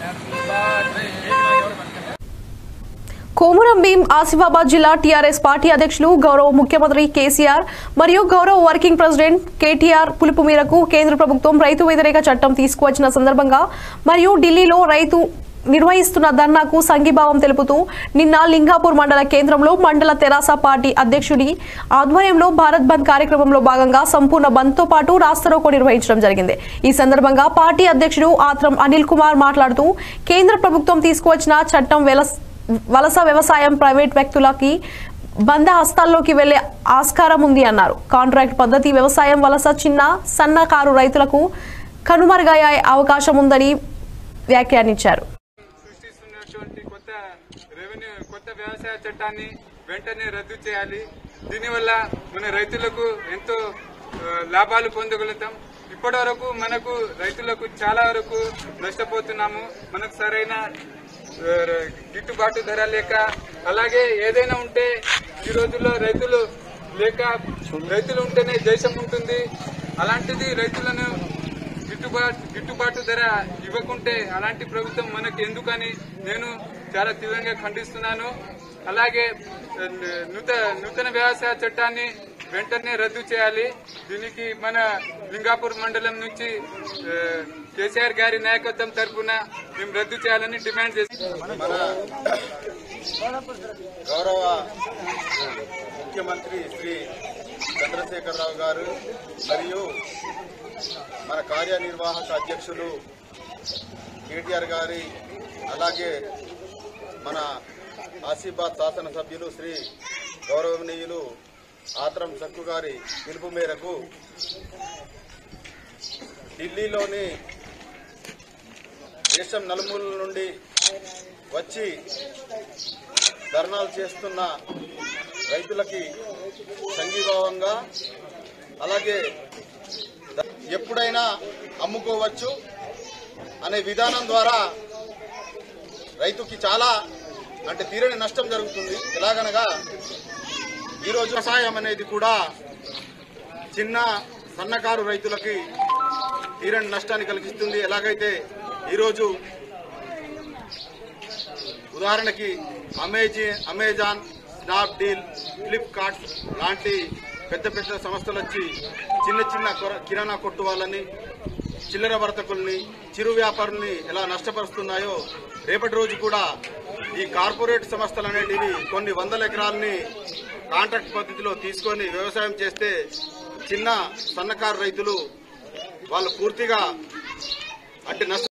కోమురం భీం ఆసిఫాబాద్ జిల్లా TRS party అధ్యక్షులు గౌరవ ముఖ్యమంత్రి కేసీఆర్ మరియు గౌరవ వర్కింగ్ ప్రెసిడెంట్ కేటీఆర్ పిలుపు మేరకు కేంద్ర ప్రభుత్వం రైతు వ్యతిరేక చట్టం తీసుకువచ్చిన సందర్భంగా మరియు ఢిల్లీలో రైతు నిర్వహిస్తున్న ధర్నాకు సంఘీభావం తెలుపుతూ నిన్న లింగాపూర్ మండల కేంద్రంలో మండల తెరాస పార్టీ అధ్యక్షుడి ఆధ్వర్యంలో భారత్ బంద్ కార్యక్రమంలో భాగంగా సంపూర్ణ బంద్తో పాటు రాస్తారోకో నిర్వహించడం జరిగింది ఈ సందర్భంగా పార్టీ అధ్యక్షుడు ఆత్రం అనిల్ కుమార్ మాట్లాడుతూ కేంద్ర ప్రభుత్వం తీసుకువచ్చిన చట్టం వెలస్ వలస వ్యవసాయం ప్రైవేట్ వ్యక్తులకి బంద హస్తాల్లోకి వెళ్లే ఆస్కారం ఉంది అన్నారు కాంట్రాక్ట్ పద్ధతి వ్యవసాయం వలస చిన్న సన్నకారు రైతులకు కనుమరుగయ్యే అవకాశం ఉందని వ్యాఖ్యానించారు సృష్టిస్తున్నటువంటి కొత్త రెవెన్యూ కొత్త వ్యవసాయ చట్టాన్ని వెంటనే రద్దు చేయాలి దీనివల్ల మన రైతులకు ఎంతో ఆ, లాభాలు పొందగలుగుతాం ఇప్పటి వరకు మనకు రైతులకు చాలా వరకు నష్టపోతున్నాము మనకు సరైన ఆ, గిట్టుబాటు ధర లేక అలాగే ఏదైనా ఉంటే ఈ రోజుల్లో రైతులు లేక రైతులు ఉంటేనే దేశం ఉంటుంది అలాంటిది రైతులను గిట్టుబాటు గిట్టుబాటు ధర ఇవ్వకుంటే అలాంటి ప్రభుత్వం మనకు ఎందుకని నేను చాలా తీవ్రంగా ఖండిస్తున్నాను అలాగే ఆ, నూత నూతన వ్యవసాయ చట్టాన్ని వెంటనే రద్దు చేయాలి దీనికి మన లింగాపూర్ మండలం నుంచి ఆ, కేసీఆర్ గారి నాయకత్వం తరఫున మేము రద్దు చేయాలని డిమాండ్ చేస్తున్నాం మన గౌరవ ముఖ్యమంత్రి శ్రీ చంద్రశేఖరరావు గారు మరియు మన కార్యనిర్వాహక అధ్యక్షులు కేటీఆర్ గారి అలాగే మన ఆసిఫాబాద్ శాసనసభ్యులు శ్రీ గౌరవనీయులు ఆత్రం సక్కు గారి పిలుపు మేరకు ఢిల్లీలోని దేశం నలుమూలల నుండి వచ్చి ధర్నాలు చేస్తున్న రైతులకి సంఘీభావంగా అలాగే ద- ఎప్పుడైనా అమ్ముకోవచ్చు అనే విధానం ద్వారా రైతుకి చాలా అంటే తీరని నష్టం జరుగుతుంది ఎలాగనగా ఈరోజు వ్యవసాయం అనేది కూడా చిన్న సన్నకారు రైతులకి తీరని నష్టాన్ని కలిగిస్తుంది ఎలాగైతే ఈరోజు ఉదాహరణకి అమేజీ అమెజాన్ స్నాప్డీల్ ఫ్లిప్కార్ట్ లాంటి పెద్ద పెద్ద సంస్థలు వచ్చి చిన్న చిన్న కొర- కిరాణా కొట్టు వాళ్ళని చిల్లర వర్తకుల్ని చిరు వ్యాపారుల్ని ఎలా నష్టపరుస్తున్నాయో రేపటి రోజు కూడా ఈ కార్పొరేట్ సంస్థలు అనేటివి కొన్ని వందల ఎకరాలని కాంట్రాక్ట్ పద్ధతిలో తీసుకొని వ్యవసాయం చేస్తే చిన్న సన్నకారు రైతులు వాళ్ళు పూర్తిగా అంటే నష్ట